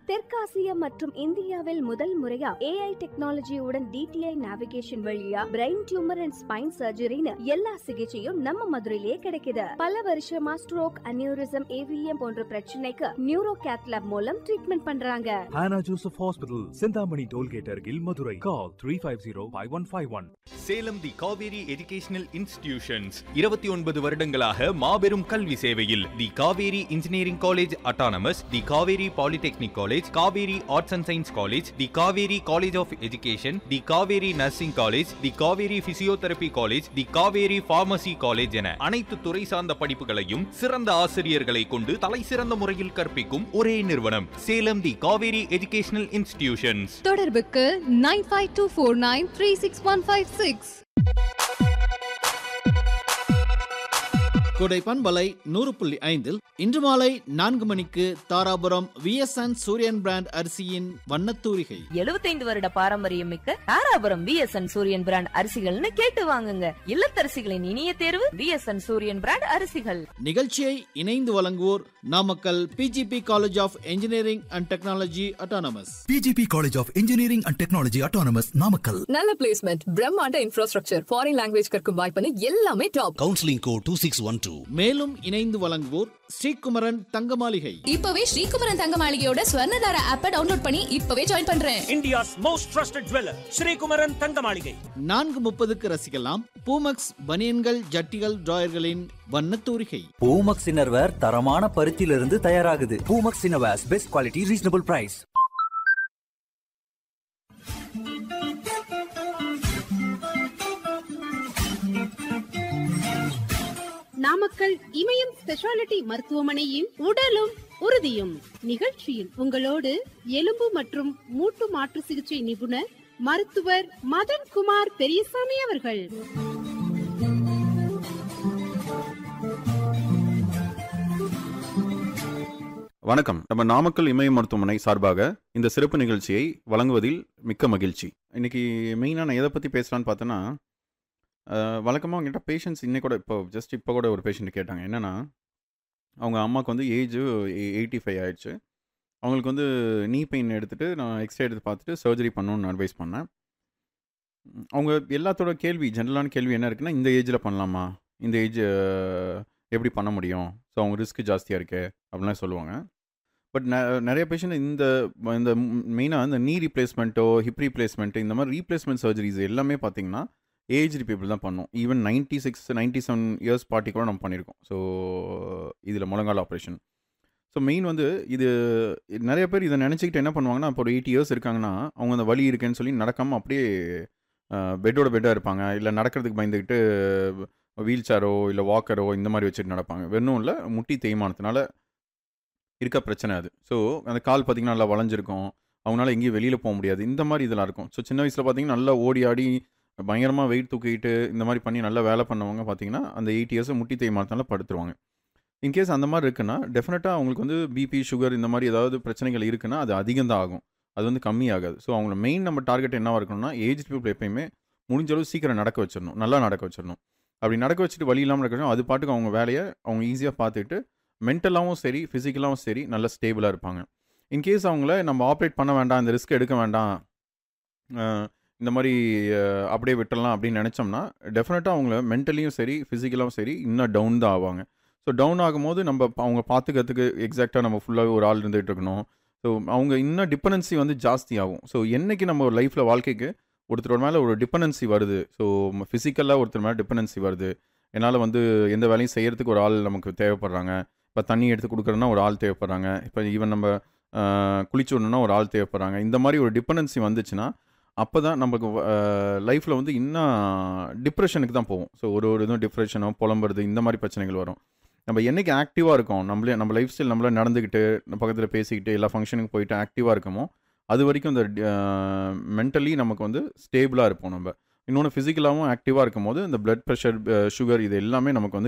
தெற்காசியா மற்றும் இந்தியாவில் முதல் முறையா ஏஐ டெக்னாலஜியுடன் டிடிஐ நேவிகேஷன் வழியா பிரெயின் டியூமர் அண்ட் ஸ்பைன் சர்ஜரின்னு எல்லா சிகிச்சையும் நம்ம மதுரையிலேயே கிடைக்குது பல வருஷமா ஸ்ட்ரோக் அனியூரிசம் ஏவிஎம் போன்ற பிரச்சனைக்கு நியூரோ கேத்லாப் மூலம் ட்ரீட்மெண்ட் பண்றாங்க Hannah Joseph Hospital, Sindhamani Tollgate Argil, Madurai. Call 350-5151. Salem the Kaveri educational institutions இருபத்தி ஒன்பது வருடங்களாக மாபெரும் கல்வி சேவையில் the Kaveri engineering college autonomous the Kaveri polytechnic college Kaveri arts and science college the Kaveri college of education the Kaveri nursing college the Kaveri physiotherapy college the Kaveri pharmacy college என அனைத்து துறை சார்ந்த படிப்புகளையும் சிறந்த ஆசிரியர்களை கொண்டு தலை சிறந்த முறையில் கற்பிக்கும் ஒரே நிறுவனம் Salem the Kaveri educational institutions தொடர்புக்கு nine five two four nine three six one five six கோடை பண்பலை நூறு புள்ளி ஐந்தில் இன்று மாலை நான்கு மணிக்கு தாராபுரம் விஎஸ்என் சூரியன் பிராண்ட் அரிசியின் வண்ணத்தூரிகை எழுபத்தைந்து வருட பாரம்பரியம் மிக்க தாராபுரம் விஎஸ்என் சூரியன் பிராண்ட் அரிசிகள்னு கேட்டு வாங்குங்க இல்லத்தரசிகளின் இனிய தேர்வு விஎஸ்என் சூரியன் பிராண்ட் அரிசிகள் நிகழ்ச்சியை இணைந்து வழங்குவோர் Namakkal PGP college of engineering and technology autonomous PGP College of Engineering and Technology Autonomous Namakkal. நல்ல பிளேஸ்மெண்ட் பிரம்மாண்ட இன்ஃப்ராஸ்ட்ரக்சர் ஃபாரின் லாங்குவேஜ் கற்கும் வாய்ப்புன்னு எல்லாமே top counselling code two six one two மேலும் இணைந்து வழங்குவோர் ஸ்ரீகுமரன் தங்க மாளிகை இப்பவே ஸ்ரீகுமரன் தங்க மாளிகையோட ஸ்வர்ணதார ஆப்பை டவுன்லோட் பண்ணி இப்பவே ஜாயின் பண்றேன் India's most trusted jeweller Srikumaran Thanga Maligai நான்கு முப்பதுக்கு ரசிக்கலாம் பூமக்ஸ் பனியன்கள் ஜட்டிகள் டிராயர்களின் வண்ணத்தூரிகை பூமக்ஸ் இன்னர்வேர் தரமான பருத்தியிலிருந்து தயாராகுது Poomex innerwears best quality reasonable price Namakkal Imayam speciality மருத்துவமனையின் உடலும் உறுதியும் நிகழ்ச்சியில் உங்களோடு எலும்பு மற்றும் மூட்டு மாற்று சிகிச்சை நிபுணர் மருத்துவர் மதன் குமார் பெரியசாமி அவர்கள் வணக்கம் நம்ம நாமக்கல் இமய மருத்துவமனை சார்பாக இந்த சிறப்பு நிகழ்ச்சியை வழங்குவதில் மிக்க மகிழ்ச்சி இன்னைக்கு மெயினாக நான் எதை பற்றி பேசலான்னு பார்த்தோன்னா வழக்கமாக அவங்ககிட்ட பேஷண்ட்ஸ் இன்னைக்கு கூட இப்போ ஜஸ்ட் இப்போ கூட ஒரு பேஷண்ட் கேட்டாங்க என்னென்னா அவங்க அம்மாவுக்கு வந்து ஏஜ் எயிட்டி ஃபைவ் ஆயிடுச்சு அவங்களுக்கு வந்து நீ பெயின் எடுத்துகிட்டு நான் எக்ஸ்ரே எடுத்து பார்த்துட்டு சர்ஜரி பண்ணணும்னு அட்வைஸ் பண்ணேன் அவங்க எல்லாத்தோட கேள்வி ஜென்ரலான கேள்வி என்ன இருக்குன்னா இந்த ஏஜில் பண்ணலாமா இந்த ஏஜ் எப்படி பண்ண முடியும் ஸோ அவங்க ரிஸ்க் ஜாஸ்தியாக இருக்கே அப்படின்லாம் சொல்லுவாங்க பட் நிறைய பேஷண்ட் இந்த இந்த மெயினாக இந்த நீ ரீப்ளேஸ்மெண்ட்டோ ஹிப் ரீப்ளேஸ்மெண்ட்டு இந்த மாதிரி ரீப்ளேஸ்மெண்ட் சர்ஜரிஸ் எல்லாமே பார்த்தீங்கன்னா ஏஜ் பீப்புள் தான் பண்ணோம் even ninety six ninety seven years party கூட நம்ம பண்ணியிருக்கோம் ஸோ இதில் முழங்கால் ஆப்ரேஷன் ஸோ மெயின் வந்து இது நிறைய பேர் இதை நினச்சிக்கிட்டு என்ன பண்ணுவாங்கன்னா இப்போ ஒரு எயிட்டி இயர்ஸ் இருக்காங்கன்னா அவங்க அந்த வலி இருக்குன்னு சொல்லி நடக்காமல் அப்படியே பெட்டோட பெட்டாக இருப்பாங்க இல்லை நடக்கிறதுக்கு பயந்துக்கிட்டு வீல் சேரோ இல்லை வாக்கரோ இந்த மாதிரி வச்சுட்டு நடப்பாங்க வெறும் இல்லை முட்டி தேய்மானத்தினால இருக்க பிரச்சனை அது ஸோ அந்த கால் பார்த்திங்கன்னா நல்லா வளைஞ்சிருக்கும் அவங்களால எங்கேயும் வெளியில் போக முடியாது இந்த மாதிரி இதெல்லாம் இருக்கும் ஸோ சின்ன வயசில் பார்த்தீங்கன்னா நல்லா ஓடி ஆடி பயங்கரமாக வெயிட் தூக்கிட்டு இந்த மாதிரி பண்ணி நல்லா வேலை பண்ணவங்க பார்த்தீங்கன்னா அந்த எயிட் இயர்ஸை முட்டி தேய்மானத்தினால படுத்துருவாங்க இன்கேஸ் அந்த மாதிரி இருக்குன்னா டெஃபினட்டாக அவங்களுக்கு வந்து பிபி சுகர் இந்த மாதிரி ஏதாவது பிரச்சனைகள் இருக்குன்னா அது அதிகம் தான் ஆகும் அது வந்து கம்மி ஆகாது ஸோ அவங்கள மெயின் நம்ம டார்கெட் என்னவாக இருக்கணும்னா ஏஜ் பீப்புள் எப்பயுமே முடிஞ்ச அளவு சீக்கிரம் நடக்க வச்சிடணும் நல்லா நடக்க வச்சிடணும் அப்படி நடக்க வச்சுட்டு வழி இல்லாமல் இருக்கணும் அது பாட்டுக்கு அவங்க வேலையை அவங்க ஈஸியாக பார்த்துட்டு மென்டலாகவும் சரி ஃபிசிக்கலாகவும் சரி நல்லா ஸ்டேபிளாக இருப்பாங்க இன்கேஸ் அவங்கள நம்ம ஆப்ரேட் பண்ண வேண்டாம் இந்த ரிஸ்க் எடுக்க வேண்டாம் இந்த மாதிரி அப்படியே விட்டுடலாம் அப்படின்னு நினச்சோம்னா டெஃபினட்டாக அவங்கள மென்டலியும் சரி ஃபிசிக்கலாகவும் சரி இன்னும் டவுன் தான் ஆவாங்க ஸோ டவுன் ஆகும்போது நம்ம அவங்க பார்த்துக்கிறதுக்கு எக்ஸாக்டாக நம்ம ஃபுல்லாகவே ஒரு ஆள் இருந்துகிட்டு இருக்கணும் ஸோ அவங்க இன்னும் டிபெண்டன்சி வந்து ஜாஸ்தி ஆகும் ஸோ என்றைக்கு நம்ம ஒரு லைஃப்பில் வாழ்க்கைக்கு ஒருத்தரோட மேலே ஒரு டிபெண்டன்சி வருது ஸோ ஃபிசிக்கலாக ஒருத்தர் மேலே டிபெண்டன்சி வருது என்னால் வந்து எந்த வேலையும் செய்கிறதுக்கு ஒரு ஆள் நமக்கு தேவைப்படுறாங்க இப்போ தண்ணி எடுத்து கொடுக்குறதுனா ஒரு ஆள் தேவைப்படுறாங்க இப்போ ஈவன் நம்ம குளிச்சு விடணுன்னா ஒரு ஆள் தேவைப்படுறாங்க இந்த மாதிரி ஒரு டிபெண்டன்சி வந்துச்சுன்னா அப்போ தான் நமக்கு லைஃப்பில் வந்து இன்னும் டிப்ரெஷனுக்கு தான் போகும் ஸோ ஒரு ஒரு இதுவும் டிப்ரெஷனோ புலம்புறது இந்த மாதிரி பிரச்சனைகள் வரும் நம்ம என்றைக்கு ஆக்டிவாக இருக்கோம் நம்மளே நம்ம லைஃப் ஸ்டைல் நம்மளே நடந்துக்கிட்டு பக்கத்தில் பேசிக்கிட்டு எல்லா ஃபங்க்ஷனுக்கு போயிட்டு ஆக்டிவாக இருக்கமோ அது வரைக்கும் இந்த மென்டலி நமக்கு வந்து ஸ்டேபிளாக இருப்போம் நம்ம இன்னொன்று ஃபிசிக்கலாகவும் ஆக்டிவாக இருக்கும் போது இந்த பிளட் ப்ரெஷர் சுகர் இது எல்லாமே நமக்கு வந்து